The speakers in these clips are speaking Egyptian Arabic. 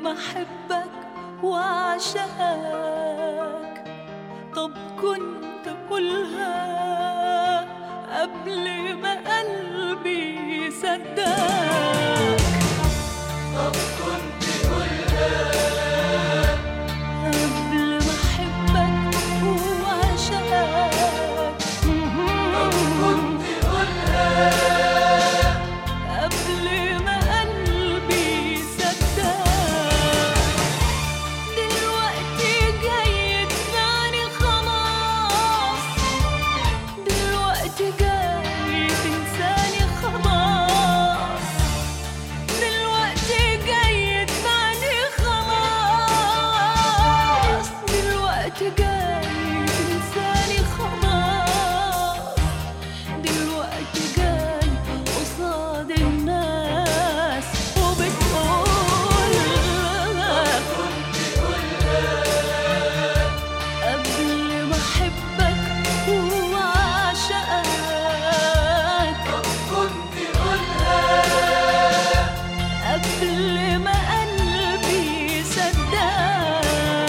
ما احبك واعشقك طب كنت قولها قبل ما قلبي يصدقك طب كنت قولها قبل ما احبك واعشقك طب كنت قولها قبل ما قلبي يصدقك دلوقتي جاي تباني خلاص دلوقتي جاي تنساني خلاص دلوقتي جاي تباني خلاص دلوقتي جاي تنساني خلاص دلوقتي جاي قصاد الناس وبتقول كنت قولها قبل ما احبك واعشقك طب كنت قولها قبل ما قلبي يصدقك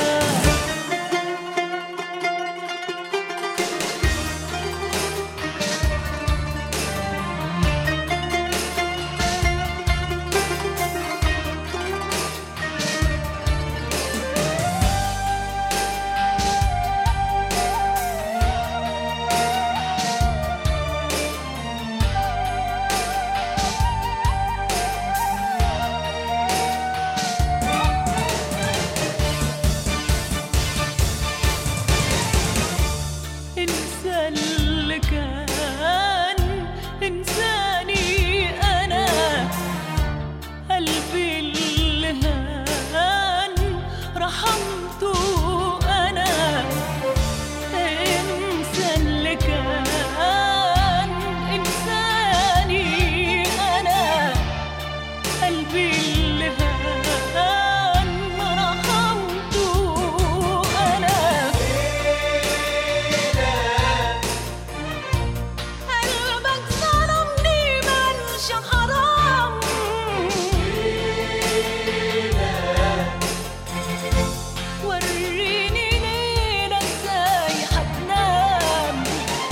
انسى اللي كان انساني انا قلبي اللي هان رحمته انا انسى اللي كان انساني انا قلبي اللي هان رحمته انا قلبك ظلمني مالش حرام وريني ليلة ازاي هتنام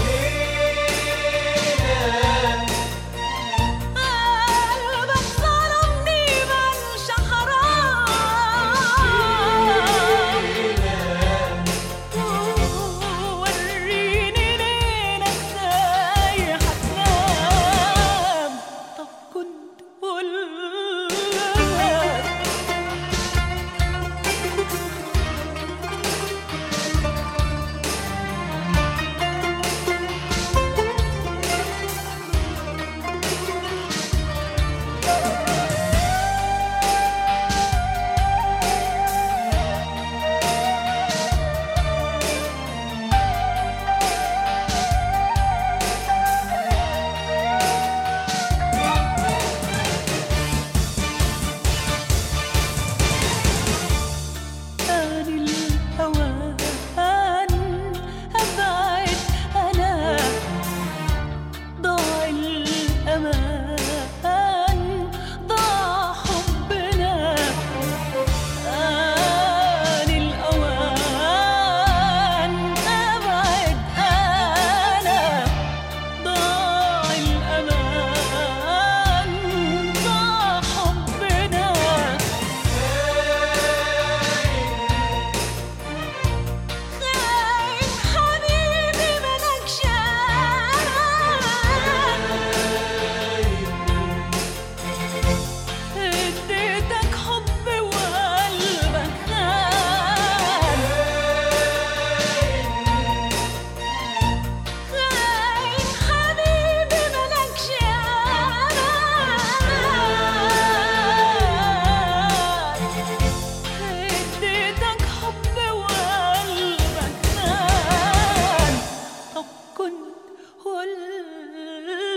قلبك ظلمني مالش حرام وريني ليلة ازاي هتنام طب كنت قولها آن الهوان أبعد أنا ضاع الأمان ضاع حبنا آن الأوان أبعد أنا ضاع الأمان ضاع حبنا خاين حبيبي ملكش اديتك حب وقلبك خان خاين حبيبي ملكش اديتك حب وقلبك خان طب كنت قولها